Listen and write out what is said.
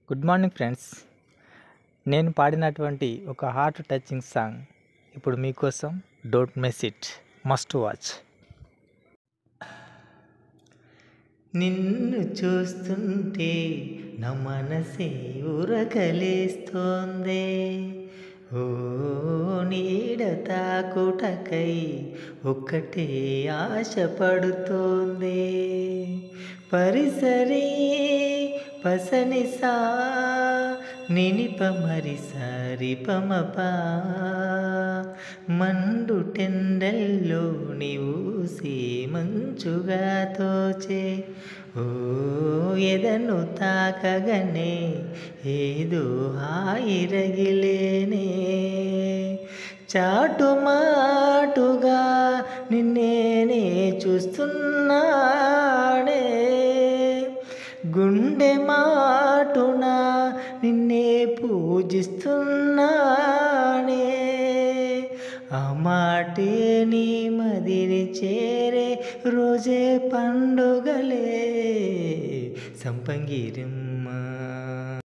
good morning friends నేను పాడినటువంటి ఒక హార్ట్ టచింగ్ సాంగ్ ఇప్పుడు మీకోసం don't miss it must watch నిన్ను చూస్తుంటే నా మనసే ఉరకలేస్తోందే ఓ నీడ తాకుటకై ఒక్కటే ఆశపడుతోందే పరిసరే పసనిసా నినిప మరి సారి పమపా మండు టెండల్లో నీవూసి మంచుగా తోచే ఓ ఎదను తాకగనే ఏదో హాయి రగిలేనే చాటుమాటుగా నిన్నేనే చూస్తున్నాడే గుండె మాటున నిన్నే పూజిస్తున్నానే ఆ మాటే నీ మదిని చేరే రోజే పండుగలే సంపంగిరిమ్మ